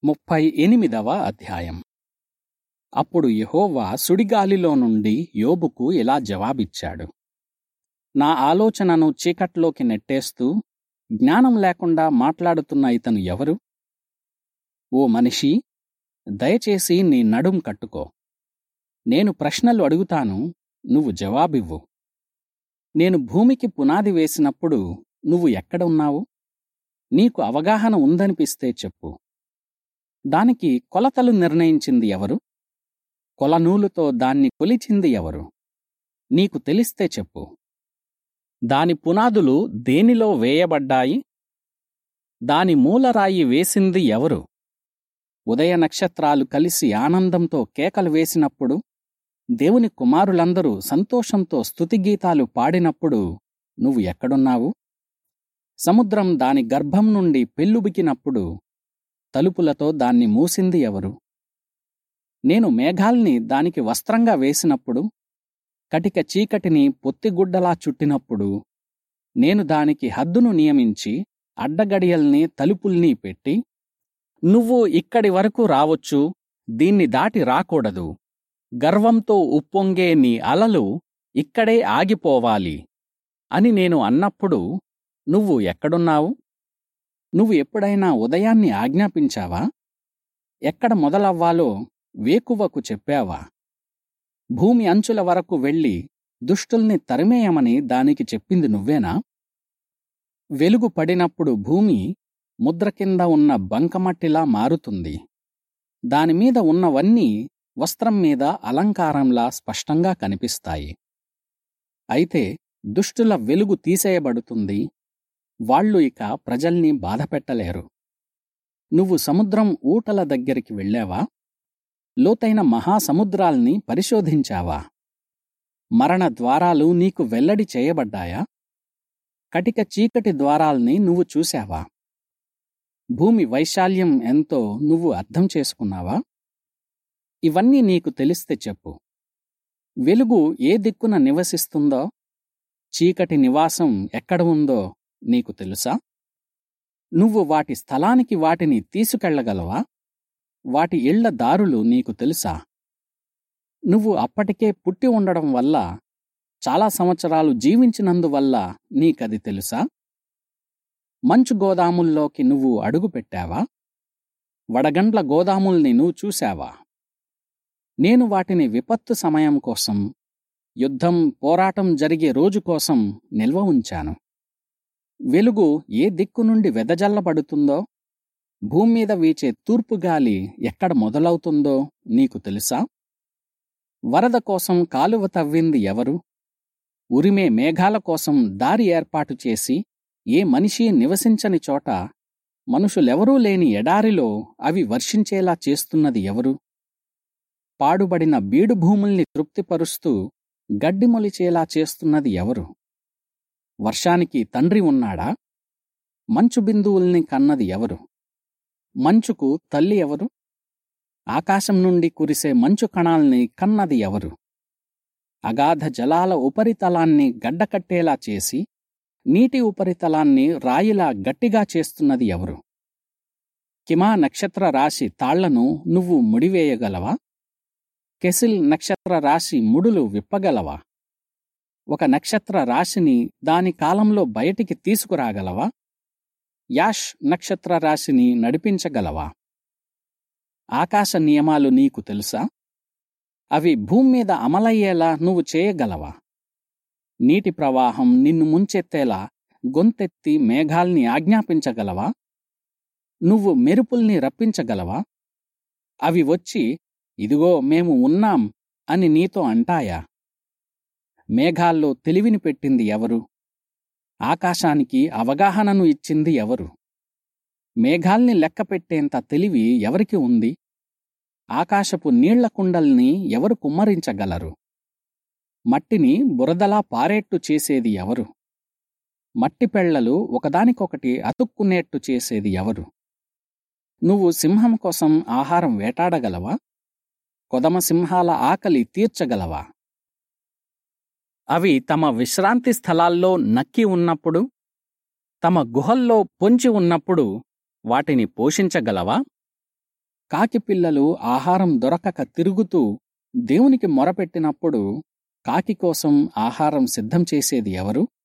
ముప్పై ఎనిమిదవ అధ్యాయం అప్పుడు యెహోవా సుడిగాలిలో నుండి యోబుకు ఇలా జవాబిచ్చాడు నా ఆలోచనను చీకట్లోకి నెట్టేస్తూ జ్ఞానం లేకుండా మాట్లాడుతున్న ఇతను ఎవరు ఓ మనిషి దయచేసి నీ నడుం కట్టుకో నేను ప్రశ్నలు అడుగుతాను నువ్వు జవాబివ్వు నేను భూమికి పునాది వేసినప్పుడు నువ్వు ఎక్కడ ఉన్నావు నీకు అవగాహన ఉందనిపిస్తే చెప్పు దానికి కొలతలు నిర్ణయించింది ఎవరు కొలనూలుతో దాన్ని కొలిచింది ఎవరు నీకు తెలిస్తే చెప్పు దాని పునాదులు దేనిలో వేయబడ్డాయి దాని మూలరాయి వేసింది ఎవరు ఉదయ నక్షత్రాలు కలిసి ఆనందంతో కేకలు వేసినప్పుడు దేవుని కుమారులందరూ సంతోషంతో స్తుతిగీతాలు పాడినప్పుడు నువ్వు ఎక్కడున్నావు సముద్రం దాని గర్భం నుండి పెల్లుబికినప్పుడు తలుపులతో దాన్ని మూసింది ఎవరు నేను మేఘాల్ని దానికి వస్త్రంగా వేసినప్పుడు కటిక చీకటిని పొత్తిగుడ్డలా చుట్టినప్పుడు నేను దానికి హద్దును నియమించి అడ్డగడియల్ని తలుపుల్ని పెట్టి నువ్వు ఇక్కడి వరకు రావచ్చు దీన్ని దాటి రాకూడదు గర్వంతో ఉప్పొంగే నీ అలలు ఇక్కడే ఆగిపోవాలి అని నేను అన్నప్పుడు నువ్వు ఎక్కడున్నావు నువ్వు ఎప్పుడైనా ఉదయాన్ని ఆజ్ఞాపించావా ఎక్కడ మొదలవ్వాలో వేకువకు చెప్పావా భూమి అంచుల వరకు వెళ్ళి దుష్టుల్ని తరిమేయమని దానికి చెప్పింది నువ్వేనా వెలుగు పడినప్పుడు భూమి ముద్ర కింద ఉన్న బంకమట్టిలా మారుతుంది దానిమీద ఉన్నవన్నీ వస్త్రం మీద అలంకారంలా స్పష్టంగా కనిపిస్తాయి అయితే దుష్టుల వెలుగు తీసేయబడుతుంది వాళ్ళు ఇక ప్రజల్ని బాధపెట్టలేరు నువ్వు సముద్రం ఊటల దగ్గరికి వెళ్ళావా లోతైన మహాసముద్రాల్ని పరిశోధించావా మరణ ద్వారాలు నీకు వెల్లడి చేయబడ్డాయా కటిక చీకటి ద్వారాల్ని నువ్వు చూశావా భూమి వైశాల్యం ఎంతో నువ్వు అర్థం చేసుకున్నావా ఇవన్నీ నీకు తెలిస్తే చెప్పు వెలుగు ఏ దిక్కున నివసిస్తుందో చీకటి నివాసం ఎక్కడ ఉందో నీకు తెలుసా నువ్వు వాటి స్థలానికి వాటిని తీసుకెళ్లగలవా వాటి ఇళ్ల దారులు నీకు తెలుసా నువ్వు అప్పటికే పుట్టి ఉండడం వల్ల చాలా సంవత్సరాలు జీవించినందువల్ల నీకది తెలుసా మంచు గోదాముల్లోకి నువ్వు అడుగుపెట్టావా వడగండ్ల గోదాముల్ని నువ్వు చూశావా నేను వాటిని విపత్తు సమయం కోసం యుద్ధం పోరాటం జరిగే రోజు కోసం నిల్వ ఉంచాను వెలుగు ఏ దిక్కు నుండి వెదజల్లబడుతుందో భూమి మీద వీచే తూర్పుగాలి ఎక్కడ మొదలవుతుందో నీకు తెలుసా వరద కోసం కాలువ తవ్వింది ఎవరు ఉరిమే మేఘాల కోసం దారి ఏర్పాటు చేసి ఏ మనిషి నివసించని చోట మనుషులెవరూ లేని ఎడారిలో అవి వర్షించేలా చేస్తున్నది ఎవరు పాడుబడిన బీడు భూముల్ని తృప్తిపరుస్తూ గడ్డి మొలిచేలా చేస్తున్నది ఎవరు వర్షానికి తండ్రి ఉన్నాడా మంచు బిందువుల్ని కన్నది ఎవరు మంచుకు తల్లి ఎవరు ఆకాశం నుండి కురిసే మంచు కణాల్ని కన్నది ఎవరు అగాధ జలాల ఉపరితలాన్ని గడ్డకట్టేలా చేసి నీటి ఉపరితలాన్ని రాయిలా గట్టిగా చేస్తున్నది ఎవరు కిమా నక్షత్ర రాశి తాళ్లను నువ్వు ముడివేయగలవా కెసిల్ నక్షత్ర రాశి ముడులు విప్పగలవా ఒక నక్షత్ర రాశిని దాని కాలంలో బయటికి తీసుకురాగలవా యాష్ నక్షత్ర రాశిని నడిపించగలవా ఆకాశ నియమాలు నీకు తెలుసా అవి భూమి మీద అమలయ్యేలా నువ్వు చేయగలవా నీటి ప్రవాహం నిన్ను ముంచెత్తేలా గొంతెత్తి మేఘాల్ని ఆజ్ఞాపించగలవా నువ్వు మెరుపుల్ని రప్పించగలవా అవి వచ్చి ఇదిగో మేము ఉన్నాం అని నీతో అంటాయా మేఘాల్లో తెలివిని పెట్టింది ఎవరు ఆకాశానికి అవగాహనను ఇచ్చింది ఎవరు మేఘాల్ని లెక్కపెట్టేంత తెలివి ఎవరికి ఉంది ఆకాశపు నీళ్ల కుండల్ని ఎవరు కుమ్మరించగలరు మట్టిని బురదలా పారేట్టు చేసేది ఎవరు మట్టి పెళ్లలు ఒకదానికొకటి అతుక్కునేట్టు చేసేది ఎవరు నువ్వు సింహం కోసం ఆహారం వేటాడగలవా కొదమ సింహాల ఆకలి తీర్చగలవా అవి తమ విశ్రాంతి స్థలాల్లో నక్కి ఉన్నప్పుడు తమ గుహల్లో పొంచి ఉన్నప్పుడు వాటిని పోషించగలవా కాకి పిల్లలు ఆహారం దొరకక తిరుగుతూ దేవునికి మొరపెట్టినప్పుడు కాకి కోసం ఆహారం సిద్ధం చేసేది ఎవరు